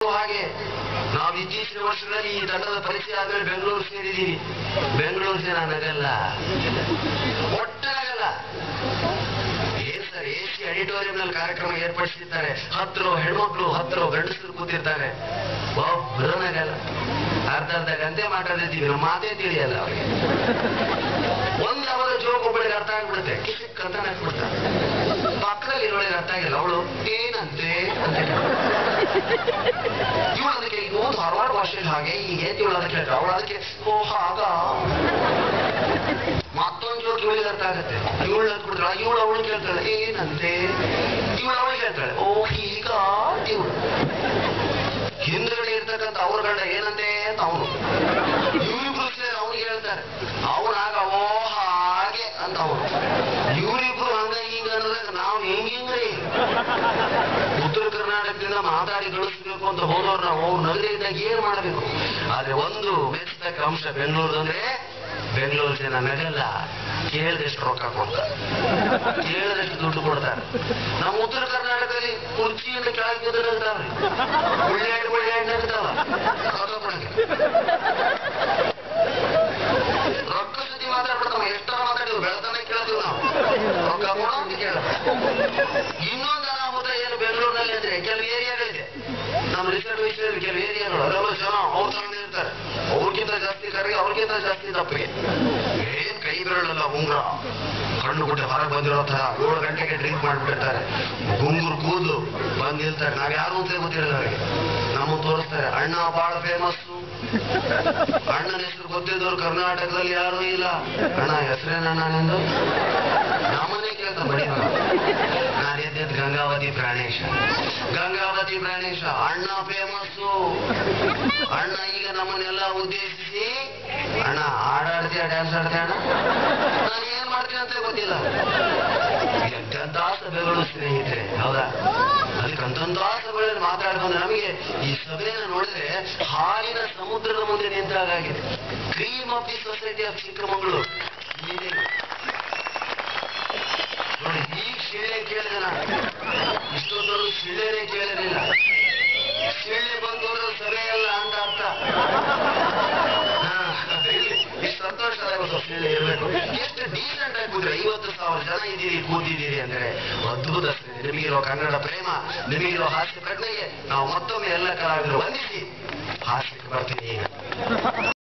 ಹಾಗೆ ನಾವು ಇತ್ತೀಚಿನ ವರ್ಷಗಳಲ್ಲಿ ಈ ತಂಡದ ಪರಿಚಯ ಆದ್ಮೇಲೆ ಬೆಂಗಳೂರು ಸೇರಿದ್ದೀವಿ ಬೆಂಗಳೂರು ಜನ ನಗಲ್ಲ ಒಟ್ಟು ನಗಲ್ಲ ಏನ್ ಸರ್ ಎ ಸಿ ಆಡಿಟೋರಿಯಂ ನಲ್ಲಿ ಕಾರ್ಯಕ್ರಮ ಏರ್ಪಡಿಸಿರ್ತಾರೆ ಹತ್ತು ಹೆಣ್ಮಕ್ಳು ಹತ್ತು ಗಂಡಸರು ಕೂತಿರ್ತಾರೆ ಒಬ್ಬರು ನಗಲ್ಲ ಅರ್ಧ ಅರ್ಧ ಗಂಟೆ ಮಾತಾಡಿರ್ತೀವಿ ನಮ್ಮ ಮಾತೇ ತಿಳಿಯಲ್ಲ ಅವ್ರಿಗೆ ಒಂದ್ ಅವರ ಜೋಕ್ ಒಬ್ಬಳಿಗೆ ಅರ್ಥ ಆಗ್ಬಿಡುತ್ತೆ ಕಿಸಿಕ್ ಅಂತ ನಗ್ಬಿಡ್ತಾರೆ ಪಕ್ಕದಲ್ಲಿ ಇರೋಳಿಗೆ ಅರ್ಥ ಆಗಿಲ್ಲ ಅವಳು ಏನಂತೆ ಅಂತ ಇವಳು ಅದಕ್ಕೆ ಇದು ಒಂದು ಧಾರವಾಡ ಭಾಷೆಯಲ್ಲಿ ಹಾಗೆ ಹೀಗೆ ಅಂತ ಇವಳು ಅದಕ್ಕೆ ಹೇಳ್ತಾಳೆ ಅವಳು ಅದಕ್ಕೆ ಓ ಹಾಗ ಮತ್ತೊಂದು ಜೋಕ್ ಇವಳಿಗೆ ಅರ್ಥ ಆಗುತ್ತೆ ಇವಳು ಹತ್ಬಿಡ್ತಾಳೆ ಇವಳು ಅವಳು ಕೇಳ್ತಾಳೆ ಏನಂತೆ ಇವಳು ಅವಳು ಕೇಳ್ತಾಳೆ ಓ ಹೀಗ ಇವಳು ಹಿಂದ್ಗಡೆ ಇರ್ತಕ್ಕಂಥ ಅವ್ರ ಗಂಡ ಏನಂತೆ ಅಂತ ಅವನು ಇವರಿಬ್ರು ಸೇರಿ ಅವನಿಗೆ ಹೇಳ್ತಾರೆ ಅವನಾಗ ಓ ಹಾಗೆ ಅಂತ ಅವನು ಇವರಿಬ್ರು ಹಂಗ ಹಿಂಗ ಅನ್ನೋದಾಗ ನಾವು ಹೆಂಗಿಂಗ್ರಿ ಉತ್ತರ ಕರ್ನಾಟಕದಿಂದ ಮಾತಾಡಿ ಕಳಿಸ್ಬೇಕು ಅಂತ ಹೋದವ್ರು ನಾವು ಅವ್ರು ನಗರ ಇದ್ದಾಗ ಏನ್ ಮಾಡಬೇಕು ಆದ್ರೆ ಒಂದು ಮೆಚ್ಚತಕ್ಕ ಅಂಶ ಬೆಂಗಳೂರು ಅಂದ್ರೆ ಬೆಂಗಳೂರು ಜನ ನಗಲ್ಲ ಕೇಳಿದಷ್ಟು ರೊಕ್ಕ ಕೊಡ್ತಾರೆ ಕೇಳಿದಷ್ಟು ದುಡ್ಡು ಕೊಡ್ತಾರೆ ನಮ್ಮ ಉತ್ತರ ಕರ್ನಾಟಕದಲ್ಲಿ ಕುರ್ಚಿಯಿಂದ ಕೆಳಗೆ ಬಿದ್ದರೆ ಇರ್ತಾವ್ರಿ ಉಳ್ಳಾಡಿ ಉಳ್ಳಾಡಿ ಇರ್ತಾವ ರೊಕ್ಕ ಕೊಡಂಗೆ ರೊಕ್ಕ ಸುದ್ದಿ ಮಾತಾಡ್ಬಿಡ್ತಾವ ಎಷ್ಟರ ಮಾತಾಡಿದ್ವು ಬೆಳತನ ಕೇಳ್ತೀವಿ ನಾವು ರೊಕ್ಕ ಕೊಡೋ ಅಂತ ಕೇಳ ಇನ್ನೊಂದು ಅನಾಹುತ ಏನು ಬೆಂಗಳೂರಿನಲ್ಲಿ ಅಂದ್ರೆ ಕೆಲವು ಏರಿಯಾಗಳಿದೆ ನಮ್ಮ ರಿಸರ್ವೇಶನ್ ಕೆಲವು ಏರಿಯಾಗಳು ಅದೆಲ್ಲ ಜನ ಅವ್ರ ತಗೊಂಡು ಇರ್ತಾರೆ ಅವ್ರಿಗಿಂತ ಜಾಸ್ತಿ ಕರೆಗೆ ಅವ್ರಿಗಿಂತ ಜಾಸ್ತಿ ದಪ್ಪಿಗೆ ಏನ್ ಕೈ ಬೆರಳಲ್ಲ ಉಂಗ್ರ ಕಣ್ಣು ಬಿಟ್ಟು ಹೊರಗೆ ಬಂದಿರೋ ತರ ಏಳು ಗಂಟೆಗೆ ಡ್ರಿಂಕ್ ಮಾಡ್ಬಿಟ್ಟಿರ್ತಾರೆ ಗುಂಗುರು ಕೂದಲು ಬಂದ್ ನಿಲ್ತಾರೆ ನಾವ್ ಯಾರು ಅಂತ ಗೊತ್ತಿರಲ್ಲ ಅವರಿಗೆ ನಮ್ಮ ತೋರಿಸ್ತಾರೆ ಅಣ್ಣ ಬಹಳ ಫೇಮಸ್ಸು ಅಣ್ಣನ ಹೆಸರು ಗೊತ್ತಿದ್ದವ್ರು ಕರ್ನಾಟಕದಲ್ಲಿ ಯಾರೂ ಇಲ್ಲ ಅಣ್ಣ ಹೆಸರೇನಣ್ಣ ನಿಂದು ನಮ್ಮನೆ ಕೇಳ್ತಾ ಬಡಿ ನಾನು ಎದ್ದೆದ್ದು ಗಂಗಾವತಿ ಪ್ರಾಣೇಶ ಗಂಗಾವತಿ ಪ್ರಾಣೇಶ ಅಣ್ಣ ಫೇಮಸ್ಸು ಅಣ್ಣ ಈಗ ನಮ್ಮನ್ನೆಲ್ಲ ಉದ್ದೇಶಿಸಿ ಅಣ್ಣ ಹಾಡಾಡ್ತೀಯ ಡ್ಯಾನ್ಸ್ ಆಡ್ತೀಯ ಅಣ್ಣ ನಾನು ಏನ್ ಮಾಡ್ತೀನಿ ಅಂತ ಗೊತ್ತಿಲ್ಲ ಎಂತೆಂಥ ಸಭೆಗಳು ಸ್ನೇಹಿತರೆ ಹೌದಾ ಅದಕ್ಕೆ ಅಂತಂತ ಸಭೆಗಳಲ್ಲಿ ಮಾತಾಡ್ಕೊಂಡು ನಮಗೆ ಈ ಸಭೆಯನ್ನು ನೋಡಿದ್ರೆ ಹಾಲಿನ ಸಮುದ್ರದ ಮುಂದೆ ನಿಂತಾಗಿದೆ cream of the society of Chikkamagaluru ಇದೆ ನೋಡಿ ಈಗ ಶಿಳ್ಳೆ ಕೇಳಿದೆ ನಾನು ಇಷ್ಟೊಂದವರು ಶಿಳ್ಳೆನೇ ಕೇಳಿರಲಿಲ್ಲ ಶಿಳ್ಳೆ ಬಂದವರು ಸಭೆಯಲ್ಲ ಅಂತ ಅರ್ಥ ಹಾ, ಇಲ್ಲಿ ಇಷ್ಟು ಸಂತೋಷ ಆಗುತ್ತೆ ಶಿಳ್ಳೆ ಇರಬೇಕು ಎಷ್ಟು ಡೀಸೆಂಟ್ ಆಗಿ ಕೂತ್ರೆ ಐವತ್ತು ಸಾವಿರ ಜನ ಇದ್ದೀರಿ ಕೂತಿದ್ದೀರಿ ಅಂದ್ರೆ ಅದ್ಭುತ ಸ್ನೇಹಿತರೆ. ನಿಮಗಿರೋ ಕನ್ನಡ ಪ್ರೇಮ ನಿಮಗಿರೋ ಹಾಸ್ಯ ಪ್ರಜ್ಞೆಗೆ ನಾವು ಮತ್ತೊಮ್ಮೆ ಎಲ್ಲ ಕಲಾವಿದರು ವಂದಿಸಿ ಹಾಸ್ಯಕ್ಕೆ ಬರ್ತೀನಿ ಈಗ